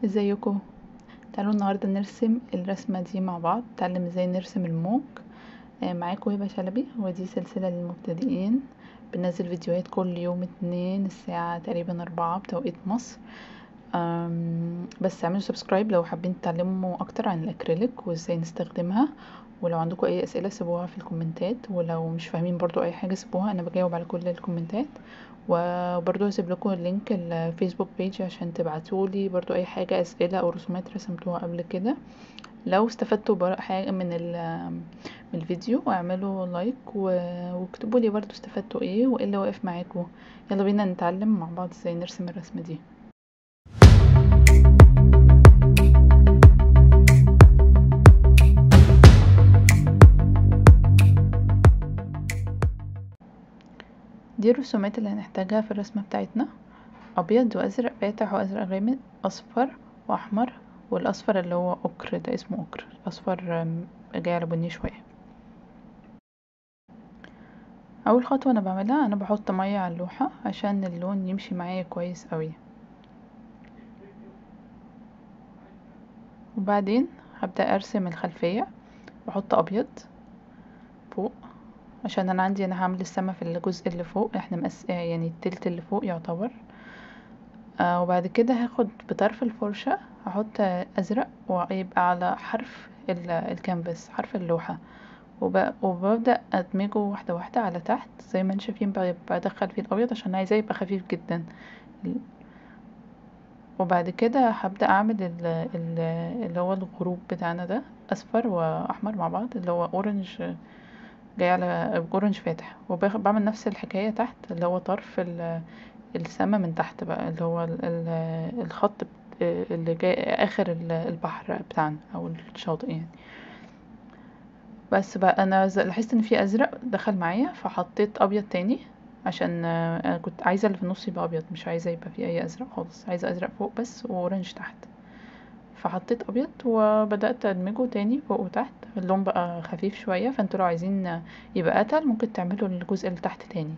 ازيكم تعالوا النهارده نرسم الرسمه دي مع بعض نتعلم ازاي نرسم الموج آه، معاكم هبه شلبي ودي سلسله للمبتدئين بنزل فيديوهات كل يوم اتنين الساعه تقريبا اربعة بتوقيت مصر آم، بس اعملوا سبسكرايب لو حابين تتعلموا اكتر عن الاكريليك وازاي نستخدمها ولو عندكم اي اسئله سيبوها في الكومنتات ولو مش فاهمين برضو اي حاجه سيبوها انا بجاوب على كل الكومنتات وبرضو هسيب لكم اللينك الفيسبوك بيج عشان تبعتولي برضو اي حاجه اسئله او رسومات رسمتوها قبل كده لو استفدتوا بر- حاجه من ال- من الفيديو اعملوا لايك و- واكتبوا لي برضو استفدتوا ايه وايه اللي واقف معاكم يلا بينا نتعلم مع بعض ازاي نرسم الرسمه دي دي الرسومات اللي هنحتاجها في الرسمة بتاعتنا أبيض وأزرق فاتح وأزرق غامق أصفر وأحمر والأصفر اللي هو أكر ده اسمه أكر الأصفر آم، جاي على بني شوية أول خطوة أنا بعملها أنا بحط مية على اللوحة عشان اللون يمشي معايا كويس قوي وبعدين هبدأ أرسم الخلفية بحط أبيض فوق عشان انا عندي انا هعمل السما في الجزء اللي فوق احنا مقس يعني التلت اللي فوق يعتبر آه وبعد كده هاخد بطرف الفرشة هحط ازرق ويبقى على حرف ال- الكانفاس حرف اللوحة وب... وببدأ ادمجه واحدة واحدة على تحت زي ما انتم شايفين ب- بدخل فيه الابيض عشان عايزاه يبقى خفيف جدا وبعد كده هبدأ اعمل ال... ال... اللي هو الغروب بتاعنا ده اصفر واحمر مع بعض اللي هو اورنج جاي على اورنج فاتح وبعمل نفس الحكاية تحت اللي هو طرف ال- السما من تحت بقى اللي هو ال- ال- الخط بت- اللي جاي اخر ال- البحر بتاعنا او الشاطئ يعني بس بقى انا ز- لاحظت ان في ازرق دخل معايا فحطيت ابيض تاني عشان آه، انا كنت عايزه اللي في النص يبقى ابيض مش عايزه يبقى فيه اي ازرق خالص عايزه ازرق فوق بس واورنج تحت فحطيت ابيض وبدات ادمجه تاني فوق وتحت اللون بقى خفيف شويه فانتوا لو عايزين يبقى اتقل ممكن تعملوا الجزء اللي تحت تاني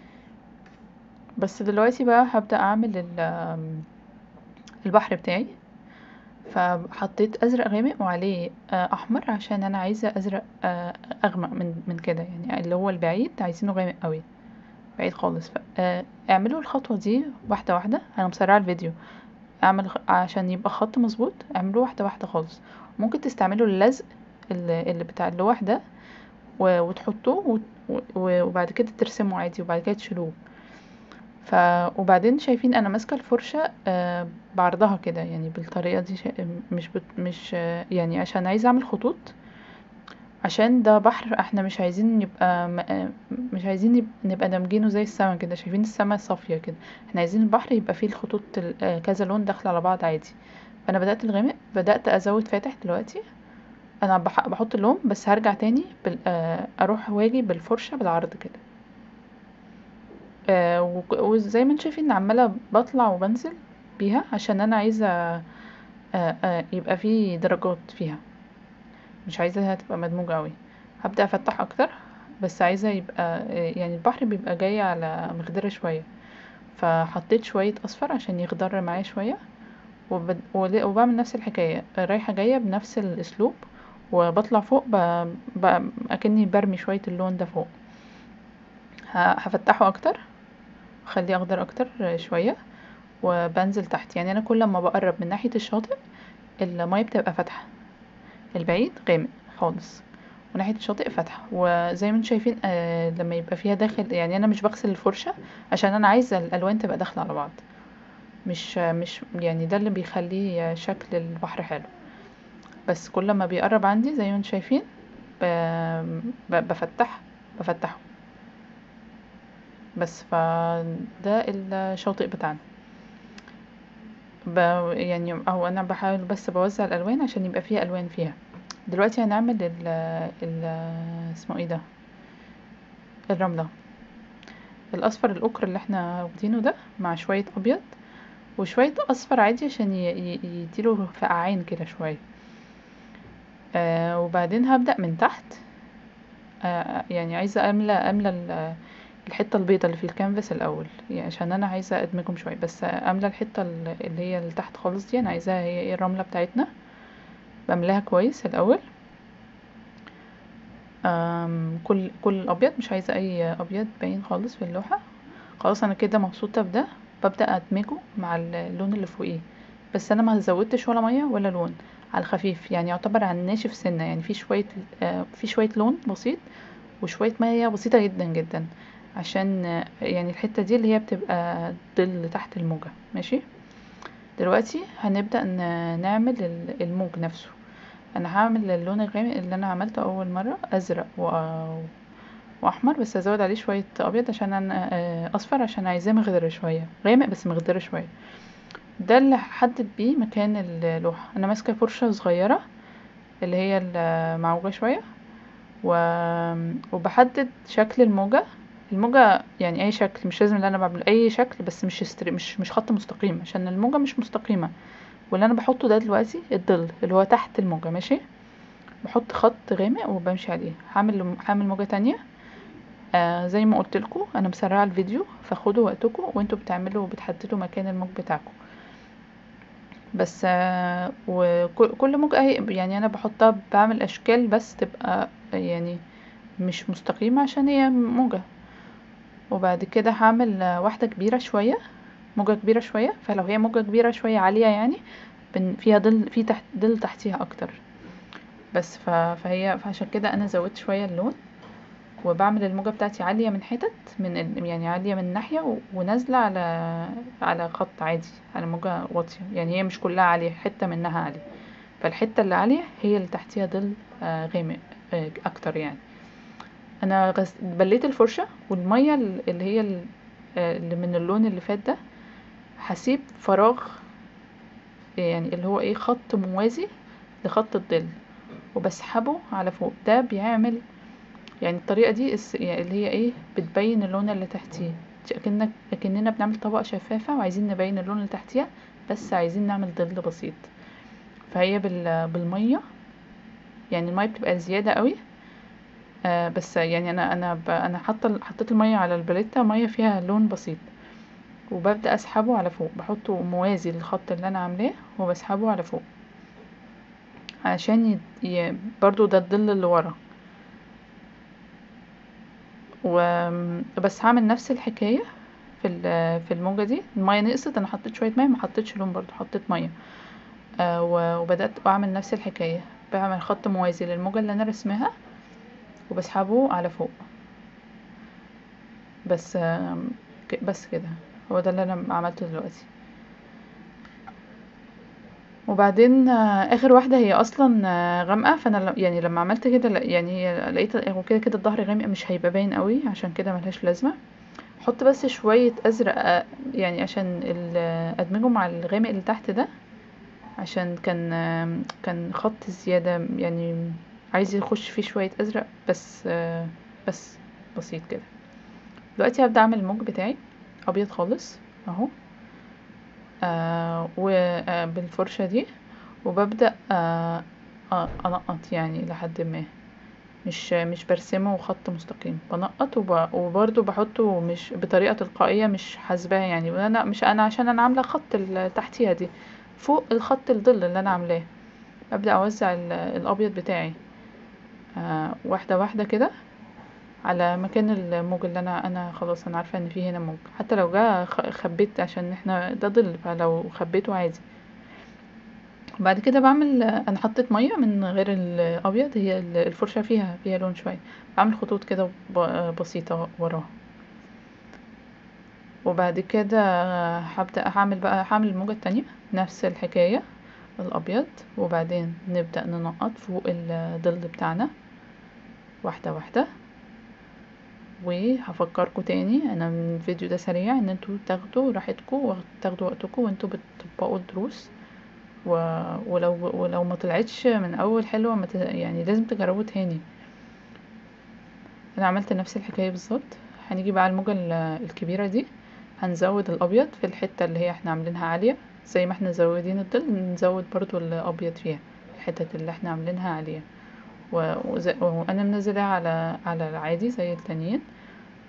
بس دلوقتي بقى هبدا اعمل ال- البحر بتاعي فحطيت ازرق غامق وعليه آه، احمر عشان انا عايزه ازرق آه، اغمق من من كده يعني اللي هو البعيد عايزينه غامق قوي بعيد خالص ف- آه، اعملوا الخطوه دي واحده واحده انا مسرعه الفيديو اعمل خ- عشان يبقى خط مظبوط اعملوه واحده واحده خالص ممكن تستعملوا اللزق اللي اللي بتاع اللوح ده و- وتحطوه وت- و- وبعد كده ترسموا عادي وبعد كده تشيلوه ف وبعدين شايفين انا ماسكه الفرشه آه، بعرضها كده يعني بالطريقه دي شا... مش بت... مش آه، يعني عشان عايزه اعمل خطوط عشان ده بحر احنا مش عايزين يبقى م... آه، مش عايزين يب... نبقى دامجينه زي السما كده شايفين السما صافيه كده احنا عايزين البحر يبقى فيه الخطوط ال- آه، كذا لون داخل على بعض عادي فانا بدات الغامق بدات ازود فاتح دلوقتي انا بح... بحط اللون بس هرجع تاني بال... آه، اروح واجي بالفرشه بالعرض كده آه، وك- وزي ما انتم شايفين عماله بطلع وبنزل بيها عشان انا عايزه آه، آه، يبقى في درجات فيها مش عايزاها تبقى مدموجه قوي هبدا افتح اكتر بس عايزه يبقى آه، يعني البحر بيبقى جاي على مخضره شويه فحطيت شويه اصفر عشان يخضر معايا شويه وبد... ول- وبعمل نفس الحكايه رايحه جايه بنفس الاسلوب وبطلع فوق ب... ب... اكني برمي شويه اللون ده فوق ه- هفتحه اكتر اخليه اخضر اكتر شويه وبنزل تحت يعني انا كل ما بقرب من ناحيه الشاطئ المية بتبقى فاتحه البعيد غامق خالص وناحيه الشاطئ فاتحه وزي ما انتم شايفين آه لما يبقى فيها داخل يعني انا مش بغسل الفرشه عشان انا عايزه الالوان تبقى داخله على بعض مش مش يعني ده اللي بيخليه شكل البحر حلو بس كل ما بيقرب عندي زي ما انتم شايفين ب... ب... بفتح بفتحه بس فده الشاطئ بتاعنا ب... يعني او انا بحاول بس بوزع الالوان عشان يبقى فيها الوان فيها دلوقتي هنعمل ال ال اسمه ايه ده الرملة الاصفر الاكر اللي احنا واخدينه ده مع شوية ابيض وشوية اصفر عادي عشان ي- ي- يديله فقعان كده شوية آه وبعدين هبدأ من تحت آه يعني عايزة املى املى ال- الحته البيضه اللي في الكانفاس الاول يعني عشان انا عايزه ادمجهم شويه بس املى الحته ال- اللي هي اللي تحت خالص دي انا عايزاها هي ايه الرمله بتاعتنا بملاها كويس الاول أم، كل كل ابيض مش عايزه اي ابيض باين خالص في اللوحه خلاص انا كده مبسوطه بده ببدا ادمجه مع اللون اللي فوقيه بس انا ما زودتش ولا ميه ولا لون على الخفيف يعني يعتبر على الناشف سنه يعني في شويه آه، في شويه لون بسيط وشويه ميه بسيطه جدا جدا عشان آه، يعني الحته دي اللي هي بتبقى ظل تحت الموجه ماشي دلوقتي هنبدا ن- نعمل ال- الموج نفسه انا هعمل اللون الغامق اللي انا عملته اول مره ازرق و... واحمر بس هزود عليه شويه ابيض عشان انا آه، اصفر عشان عايزاه مخضر شويه غامق بس مخضر شويه ده اللي هحدد بيه مكان اللوحه انا ماسكه فرشه صغيره اللي هي المعوجه شويه و... وبحدد شكل الموجه الموجه يعني اي شكل مش لازم اللي انا بعمله اي شكل بس مش استري... مش مش خط مستقيم عشان الموجه مش مستقيمه واللي انا بحطه ده دلوقتي الظل اللي هو تحت الموجه ماشي بحط خط غامق وبمشي عليه هعمل هعمل موجه تانية آه زي ما قلت لكم انا مسرعه الفيديو فخدوا وقتكم وانتوا بتعملوا بتحددوا مكان الموج بتاعكم بس آه وكل موجة اهي يعني انا بحطها بعمل اشكال بس تبقى يعني مش مستقيمة عشان هي موجة وبعد كده هعمل آه، واحدة كبيرة شوية موجة كبيرة شوية فلو هي موجة كبيرة شوية عالية يعني بن- فيها ظل في تحت ظل تحتيها اكتر بس ف... فهي فعشان كده انا زودت شوية اللون وبعمل الموجة بتاعتي عالية من حتت من ال- يعني عالية من ناحية و- ونازلة على على خط عادي على موجة واطية يعني هي مش كلها عالية حتة منها عالية فالحتة اللي عالية هي اللي تحتيها ظل آه، غامق آه، أكتر يعني أنا غس... بليت الفرشة والمية ال- اللي هي ال- آه، اللي من اللون اللي فات ده هسيب فراغ يعني اللي هو ايه خط موازي لخط الظل وبسحبه على فوق ده بيعمل يعني الطريقة دي الس- يعني اللي هي ايه بتبين اللون اللي تحتيه اكنك اكننا بنعمل طبقة شفافة وعايزين نبين اللون اللي تحتيها بس عايزين نعمل ظل بسيط فهي بال بالمية يعني المية بتبقى زيادة قوي آه بس يعني انا انا ب... انا حاطه حطيت المية على الباليتة مية فيها لون بسيط وببدأ اسحبه على فوق بحطه موازي للخط اللي انا عاملاه وبسحبه على فوق عشان ي... ي... برضو ده الظل اللي ورا و بس هعمل نفس الحكاية في ال- في الموجة دي المية نقصت انا حطيت شوية مية ما حطيتش لون برضو حطيت مية آه و- وبدأت اعمل نفس الحكاية بعمل خط موازي للموجة اللي انا رسمها وبسحبه على فوق بس آم، ك- بس كده هو ده اللي انا عملته دلوقتي وبعدين آه، اخر واحده هي اصلا آه، غامقه فانا ل- يعني لما عملت كده لا- يعني هي لقيت هو كده كده الظهر غامق مش هيبقى باين قوي عشان كده ملهاش لازمه احط بس شويه ازرق آه، يعني عشان ال- آه، ادمجه مع الغامق اللي تحت ده عشان كان آم، كان خط زياده يعني عايز يخش فيه شويه ازرق بس آه، بس بسيط كده دلوقتي هبدا اعمل الموج بتاعي ابيض خالص اهو آه وبالفرشة دي وببدأ آه آه أنقط يعني لحد ما مش مش برسمه خط مستقيم بنقط وب... وبرضه بحطه مش بطريقة تلقائية مش حاسباها يعني انا مش انا عشان انا عاملة خط ال- تحتيها دي فوق الخط الظل اللي انا عاملاه ابدأ اوزع ال- الابيض بتاعي آه واحدة واحدة كده على مكان الموج اللي انا انا خلاص انا عارفة ان فيه هنا موج حتى لو جه خ- خبيت عشان احنا ده ظل فلو خبيته عادي بعد كده بعمل انا حطيت ميه من غير الابيض هي ال- الفرشه فيها فيها لون شويه بعمل خطوط كده ب- بسيطه وراها وبعد كده هبدا هعمل بقى هعمل الموجه التانية نفس الحكايه الابيض وبعدين نبدا ننقط فوق الظل بتاعنا واحده واحده وهفكركم تاني انا من الفيديو ده سريع ان انتوا تاخدوا راحتكم وتاخدوا وقتكم وانتوا بتطبقوا الدروس و... ولو ولو ما طلعتش من اول حلوه ما ت... يعني لازم تجربوا تاني انا عملت نفس الحكايه بالظبط هنيجي بقى على الموجه ال- الكبيره دي هنزود الابيض في الحته اللي هي احنا عاملينها عاليه زي ما احنا زودين الظل نزود برضو الابيض فيها الحتت اللي احنا عاملينها عاليه و... وز... وانا منزلها على على العادي زي التانيين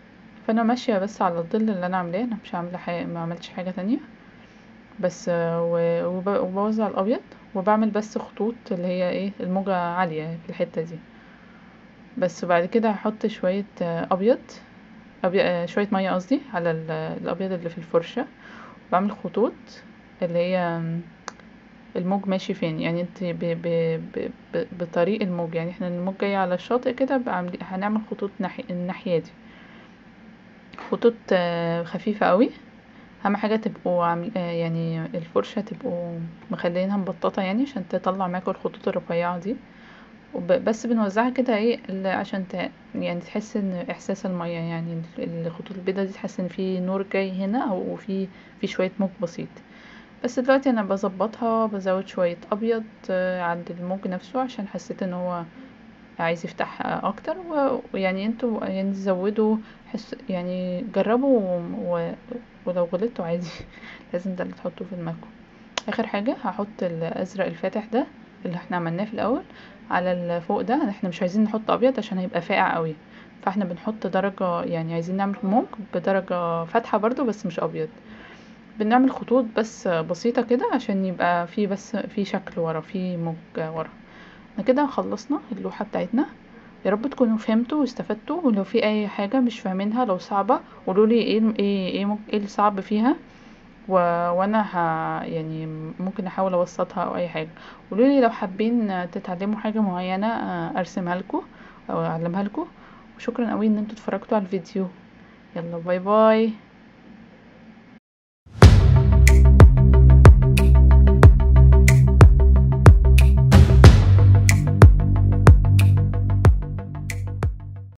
فانا ماشيه بس على الظل اللي انا عاملاه انا مش عامله حاجه ما عملتش حاجه تانية بس و- وب- وبوزع الابيض وبعمل بس خطوط اللي هي ايه الموجة عالية في الحتة دي بس بعد كده هحط شوية آه، ابيض أبي... آه، شوية مية قصدي على ال- الابيض اللي في الفرشة بعمل خطوط اللي هي آم، الموج ماشي فين يعني انت ب... ب... ب... ب... بطريق الموج يعني احنا الموج جاي على الشاطئ كده بعمل... هنعمل خطوط ناحية الناحية دي خطوط آه، خفيفة قوي اهم حاجه تبقوا عامل آه، يعني الفرشه تبقوا مخلينها مبططه يعني عشان تطلع معاكوا الخطوط الرفيعه دي وب- بس بنوزعها كده ايه ال- عشان ت... يعني تحس ان احساس الميه يعني ال- الخطوط البيضاء دي تحس ان في نور جاي هنا او في في شويه موج بسيط بس دلوقتي انا بظبطها بزود شويه ابيض آه، عند الموج نفسه عشان حسيت ان هو عايز يفتح اكتر و- ويعني انتوا يعني زودوا حس يعني جربوا و... و... ولو غلطتوا عادي لازم ده اللي تحطوه في دماغكم اخر حاجه هحط الازرق الفاتح ده اللي احنا عملناه في الاول على الفوق ده احنا مش عايزين نحط ابيض عشان هيبقى فاقع قوي فاحنا بنحط درجه يعني عايزين نعمل موج بدرجه فاتحه برضو بس مش ابيض بنعمل خطوط بس بسيطه كده عشان يبقى في بس في شكل ورا في موج ورا احنا كده خلصنا اللوحة بتاعتنا يا رب تكونوا فهمتوا واستفدتوا ولو في اي حاجة مش فاهمينها لو صعبة قولولي ايه ايه ايه, ممكن- ايه الصعب فيها و... وانا ه... يعني ممكن احاول اوسطها او اي حاجة قولولي لو حابين تتعلموا حاجة معينة آه، ارسمها لكم او اعلمها لكم وشكرا قوي ان انتوا اتفرجتوا على الفيديو يلا باي باي